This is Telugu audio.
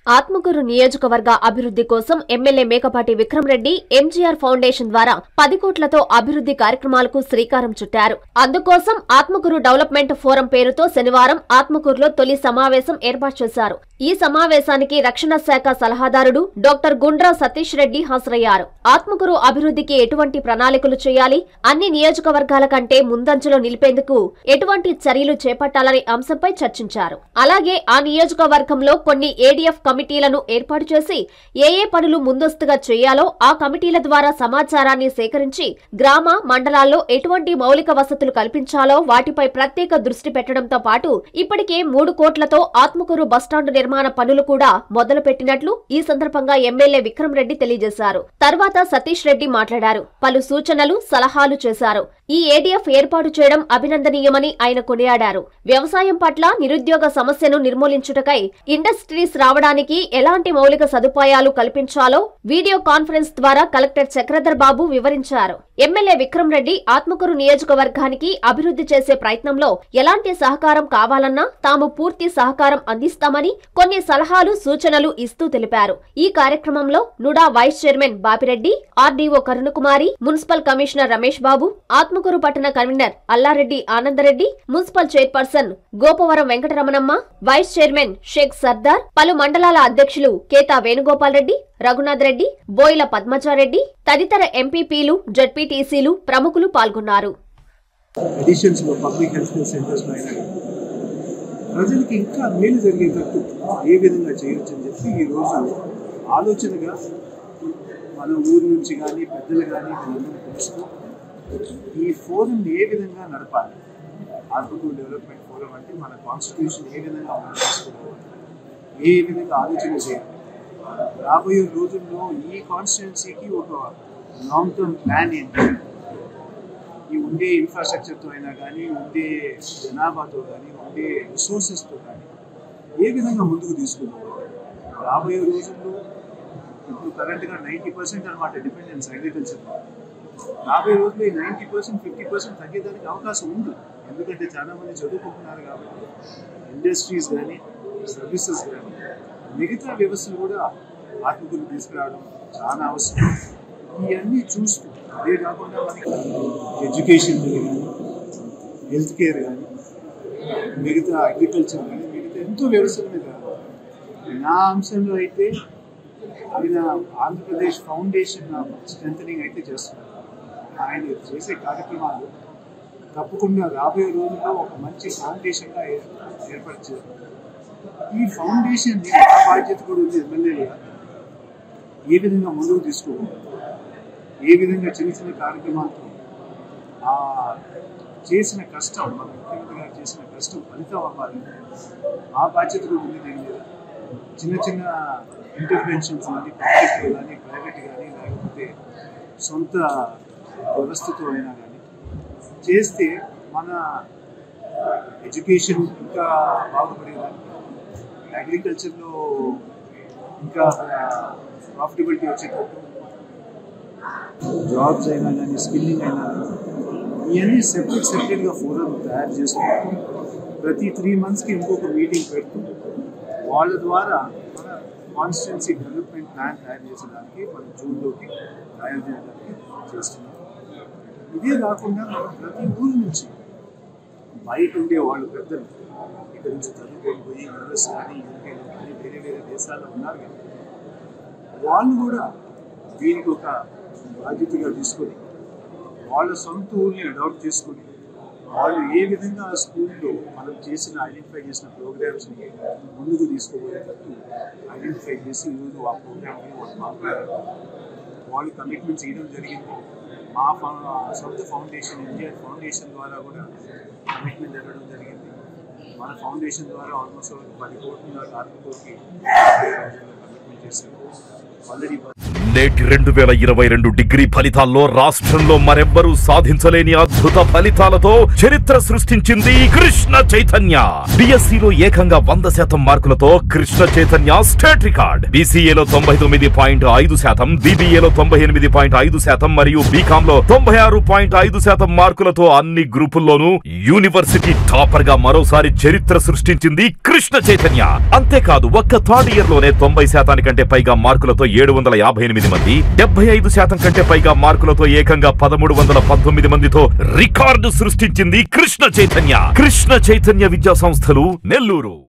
ఆత్మకూరు నియోజకవర్గ అభివృద్ధి కోసం ఎమ్మెల్యే మేకపాటి విక్రమ్ రెడ్డి ఎంజీఆర్ ఫౌండేషన్ ద్వారా పది కోట్లతో అభివృద్ధి కార్యక్రమాలకు శ్రీకారం చుట్టారు అందుకోసం ఆత్మకూరు డెవలప్మెంట్ ఫోరం పేరుతో శనివారం ఆత్మకూరులో తొలి సమావేశం ఏర్పాటు చేశారు ఈ సమావేశానికి రక్షణ శాఖ సలహాదారుడు డాక్టర్ గుండ్రా సతీష్ రెడ్డి హాజరయ్యారు ఆత్మకూరు అభివృద్ధికి ఎటువంటి ప్రణాళికలు చేయాలి అన్ని నియోజకవర్గాల కంటే ముందంజలో నిలిపేందుకు ఎటువంటి చర్యలు చేపట్టాలనే అంశంపై చర్చించారు అలాగే ఆ నియోజకవర్గంలో కొన్ని ఏడీఎఫ్ కమిటీలను ఏర్పాటు చేసి ఏ ఏ పనులు ముందస్తుగా చేయాలో ఆ కమిటీల ద్వారా సమాచారాన్ని సేకరించి గ్రామ మండలాల్లో ఎటువంటి మౌలిక వసతులు కల్పించాలో వాటిపై ప్రత్యేక దృష్టి పెట్టడంతో పాటు ఇప్పటికే మూడు కోట్లతో ఆత్మకూరు బస్టాండు నిర్మాణ పనులు కూడా మొదలు పెట్టినట్లు ఈ సందర్భంగా ఎమ్మెల్యే విక్రమ్ రెడ్డి తెలియజేశారు తర్వాత సతీష్ రెడ్డి మాట్లాడారు పలు సూచనలు సలహాలు చేశారు ఈ ఏడీఎఫ్ ఏర్పాటు చేయడం అభినందనీయమని ఆయన కొనియాడారు వ్యవసాయం పట్ల నిరుద్యోగ సమస్యను నిర్మూలించుటకై ఇండస్ట్రీస్ రావడానికి ఎలాంటి మౌలిక సదుపాయాలు కల్పించాలో వీడియో కాన్ఫరెన్స్ ద్వారా కలెక్టర్ చక్రధర్ బాబు వివరించారు ఎమ్మెల్యే విక్రమ్ రెడ్డి ఆత్మకూరు నియోజకవర్గానికి అభివృద్ధి చేసే ప్రయత్నంలో ఎలాంటి సహకారం కావాలన్నా తాము పూర్తి సహకారం అందిస్తామని కొన్ని సలహాలు సూచనలు ఇస్తూ తెలిపారు ఈ కార్యక్రమంలో NUDA vice chairman Bapireddy RDO Karunakumari municipal commissioner Ramesh Babu Atmakur పట్టణ convener Allareddy Anandareddy municipal chairperson Gopavaram Venkataramanamma vice chairman Shaik Sardar పలు మండలాల అధ్యక్షులు కేతా వేణుగోపాల్ రెడ్డి రఘునాథ్ రెడ్డి బోయిల పద్మజారెడ్డి తదితర ఎంపీపీలు జడ్పీటీసీలు ప్రముఖులు పాల్గొన్నారు ఎడిషన్స్ లో పబ్లిక్ హెల్త్ కేర్ సెంటర్స్ అయినా ప్రజలకి ఇంకా మేలు జరిగేటట్టు ఏ విధంగా చేయొచ్చు అని చెప్పి ఈరోజు ఆలోచనగా మన ఊరు నుంచి కానీ పెద్దలు కానీ మనందరం తెలుస్తూ ఈ ఫోరంని ఏ విధంగా నడపాలి ఆత్మకూరు డెవలప్మెంట్ ఫోరం అంటే మన కాన్స్టిట్యూషన్ ఏ విధంగా మనం తీసుకోవాలి ఏ విధంగా ఆలోచన చేయాలి రాబోయే రోజుల్లో ఈ కాన్స్టిట్యున్సీకి ఒక లాంగ్ టర్మ్ ప్లాన్ ఏంటి ఈ ఉండే ఇన్ఫ్రాస్ట్రక్చర్తో అయినా కానీ ఉండే జనాభాతో కానీ ఉండే రిసోర్సెస్తో కానీ ఏ విధంగా ముందుకు తీసుకుపోవాలి రాబోయే రోజుల్లో ఇప్పుడు కరెంట్గా నైంటీ పర్సెంట్ అనమాట డిపెండెన్స్ అగ్రికల్చర్ రాబోయే రోజుల్లో ఈ నైంటీ పర్సెంట్ ఫిఫ్టీ పర్సెంట్ తగ్గేదానికి అవకాశం ఉంది ఎందుకంటే చాలా మంది చదువుకుంటున్నారు కాబట్టి ఇండస్ట్రీస్ కానీ సర్వీసెస్ కానీ మిగతా వ్యవస్థలు కూడా ఆత్మకులు తీసుకురావడం చాలా అవసరం ఇవన్నీ చూస్తూ అదే కాకుండా మనకి ఎడ్యుకేషన్ మీద కానీ హెల్త్ కేర్ కానీ మిగతా అగ్రికల్చర్ కానీ మిగతా ఎంతో వ్యవస్థల మీద నా అంశంలో అయితే ఆయన ఆంధ్రప్రదేశ్ ఫౌండేషన్ స్ట్రెంథనింగ్ అయితే చేస్తున్నారు ఆయన చేసే కార్యక్రమాలు తప్పకుండా రాబోయే రోజుల్లో ఒక మంచి ఫౌండేషన్గా ఏ- ఏర్పరిచారు ఈ ఫౌండేషన్ ఆ బాధ్యత కూడా ఉంది ఎమ్మెల్యేలుగా ఏ విధంగా ముందుకు తీసుకోవాలి ఏ విధంగా చిన్న చిన్న కార్యక్రమాలతో ఆ చేసిన కష్టం మన ముఖ్యమంత్రి గారు చేసిన కష్టం ఫలితం అవ్వాలి ఆ బాధ్యత కూడా ఉంది దీని మీద చిన్న చిన్న ఇంటర్వెన్షన్స్ కానీ పబ్లిక్ కానీ ప్రైవేట్ కానీ లేకపోతే సొంత వ్యవస్థతో అయినా కానీ చేస్తే మన ఎడ్యుకేషన్ ఇంకా బాగుపడేదానికి అగ్రికల్చర్లో ఇంకా ప్రాఫిటబిలిటీ వచ్చేటట్టు జాబ్స్ అయినా కానీ స్కిల్లింగ్ అయినా కానీ ఇవన్నీ సెపరేట్ సెపరేట్గా ఫోరం తయారు చేసుకుంటూ ప్రతి త్రీ మంత్స్కి ఇంకొక మీటింగ్ పెడుతూ వాళ్ళ ద్వారా మన కాన్స్టిట్యున్సీ డెవలప్మెంట్ ప్లాన్ తయారు చేసేదానికి మనం జూన్లోకి తయారు చేయడానికి చేస్తున్నాం ఇదే కాకుండా మనం ప్రతి ఊరు నుంచి బయట ఉండే వాళ్ళు పెద్దలు ఇక్కడ నుంచి చదువుకొని పోయి యూఎస్ కానీ యూకేలో కానీ వేరే వేరే దేశాల్లో ఉన్నారు కదా వాళ్ళు కూడా దీనికి ఒక బాధ్యతగా తీసుకొని వాళ్ళ సొంత ఊరిని అడాప్ట్ చేసుకొని వాళ్ళు ఏ విధంగా ఆ స్కూల్లో మనం చేసిన ఐడెంటిఫై చేసిన ప్రోగ్రామ్స్ని ముందుకు తీసుకోబోయేటట్టు ఐడెంటిఫై చేసి ఈరోజు ఆ ప్రోగ్రామ్ని వాళ్ళు మాట్లాడారు వాళ్ళు కమిట్మెంట్స్ ఇవ్వడం జరిగింది మా ఫౌ- సొంత ఫౌండేషన్ ఇండియా ఫౌండేషన్ ద్వారా కూడా కమిట్మెంట్ జరగడం జరిగింది మన ఫౌండేషన్ ద్వారా ఆల్మోస్ట్ ఒక పది కోట్ల ఆత్మకోటి కమిట్మెంట్ చేశారు ఆల్రెడీ నేటి రెండు వేల ఇరవై రెండు డిగ్రీ ఫలితాల్లో రాష్ట్రంలో మరెవ్వరూ సాధించలేని అద్భుత ఫలితాలతో చరిత్ర సృష్టించింది కృష్ణ చైతన్య బిఎస్సిలో ఏకంగా వంద శాతం మార్కులతో కృష్ణ చైతన్య స్టేట్ రికార్డ్ బీసీఏలో తొంభై తొమ్మిది పాయింట్ ఐదు శాతం బీబీఏలో తొంభై ఎనిమిది పాయింట్ ఐదు శాతం మరియు బీకామ్ లో తొంభై ఆరు పాయింట్ ఐదు శాతం మార్కులతో అన్ని గ్రూపుల్లోనూ యూనివర్సిటీ టాపర్ గా మరోసారి చరిత్ర సృష్టించింది కృష్ణ చైతన్య అంతేకాదు ఒక్క థర్డ్ ఇయర్ లోనే తొంభై శాతానికంటే పైగా మార్కులతో ఏడు వందల యాభై ఎనిమిది మంది డెబ్బై ఐదు శాతం కంటే పైగా మార్కులతో ఏకంగా పదమూడు వందల పంతొమ్మిది మందితో రికార్డు సృష్టించింది కృష్ణ చైతన్య కృష్ణ చైతన్య విద్యా సంస్థలు నెల్లూరు